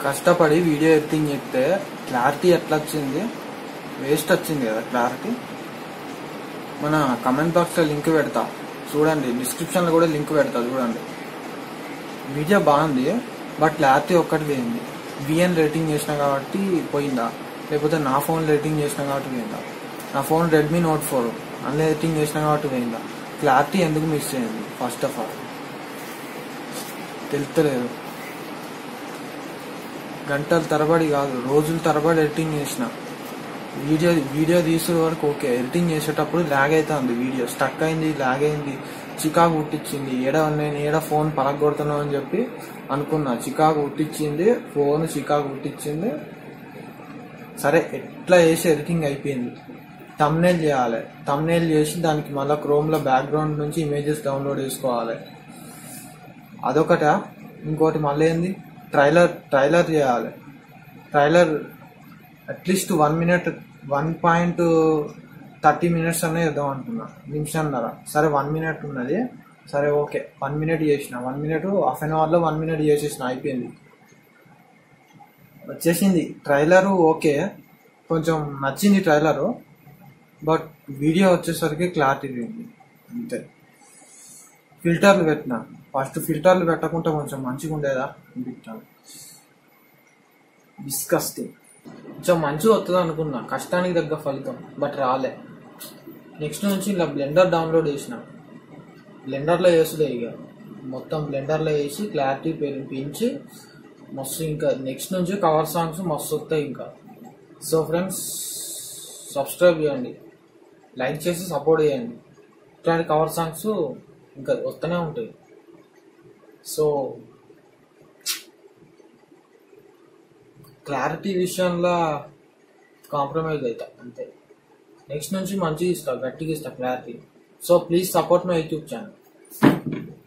కష్టపడి video editing చేస్తే clarity ఎట్లా వచ్చింది వేస్ట్ వచ్చింది కదా క్లారిటీ మన కమెంట్ బాక్స్లో లింక్ పెడతా చూడండి డిస్క్రిప్షన్లో కూడా లింక్ పెడతా చూడండి వీడియో బాగుంది బట్ క్లారిటీ ఒక్కటి పోయింది విఎన్ రేటింగ్ చేసిన కాబట్టి పోయిందా లేకపోతే నా ఫోన్ రేటింగ్ చేసిన కాబట్టి పోయిందా నా ఫోన్ రెడ్మీ నోట్ ఫోర్ అందులో రేటింగ్ చేసిన కాబట్టి పోయిందా క్లారిటీ ఎందుకు మిస్ అయింది ఫస్ట్ ఆఫ్ ఆల్ తెలుస్తలేదు గంటల తరబడి కాదు రోజుల తరబడి ఎడిటింగ్ చేసిన వీడియో వీడియో తీసే వరకు ఓకే ఎడిటింగ్ చేసేటప్పుడు ల్యాగ్ అవుతుంది వీడియో స్టక్ అయింది ల్యాగ్ అయింది చికాకు పుట్టించింది ఏడ నేను ఏడ ఫోన్ పలగొడుతున్నావు అని చెప్పి అనుకున్నా చికాకు పుట్టించింది ఫోన్ చికాకు పుట్టించింది సరే ఎట్లా చేసి ఎడిటింగ్ అయిపోయింది తమ్నేల్ చేయాలి తమ్నేల్ చేసి దానికి మళ్ళీ క్రోమ్లో బ్యాక్గ్రౌండ్ నుంచి ఇమేజెస్ డౌన్లోడ్ చేసుకోవాలి అదొకట ఇంకోటి మళ్ళీ ఏంది ట్రైలర్ ట్రైలర్ చేయాలి trailer at least one minute one point thirty minutes అనే చేద్దాం అనుకున్నా నిమిషంన్నర సరే వన్ మినిట్ ఉన్నది సరే ఓకే వన్ మినిట్ చేసిన వన్ మినిట్ హాఫ్ అన్ అవర్లో వన్ మినిట్ చేసేసిన అయిపోయింది వచ్చేసింది ట్రైలరు ఓకే కొంచెం నచ్చింది ట్రైలరు బట్ వీడియో వచ్చేసరికి క్లారిటీ పోయింది అంతే ఫిల్టర్లు పెట్టిన ఫస్ట్ ఫిల్టర్లు పెట్టకుండా కొంచెం మంచిగా ఉండేదా అనిపించాను డిస్కస్టింగ్ కొంచెం మంచిగా వస్తుంది అనుకున్నా కష్టానికి తగ్గ ఫలితం బట్ రాలే నెక్స్ట్ నుంచి ఇలా బ్లెండర్ డౌన్లోడ్ చేసిన బ్లెండర్లో వేసుడే ఇక మొత్తం బ్లెండర్లో వేసి క్లారిటీ పెంచి మస్తు ఇంకా నెక్స్ట్ నుంచి కవర్ సాంగ్స్ మస్తు వస్తాయి ఇంకా సో ఫ్రెండ్స్ సబ్స్క్రైబ్ చేయండి లైక్ చేసి సపోర్ట్ చేయండి ఇట్లాంటి కవర్ సాంగ్స్ ఇంకా వస్తూనే ఉంటాయి సో క్లారిటీ విషయంలో కాంప్రమైజ్ అవుతా అంతే నెక్స్ట్ నుంచి మంచిగా ఇస్తా గట్టిగా ఇస్తా clarity so please support my YouTube channel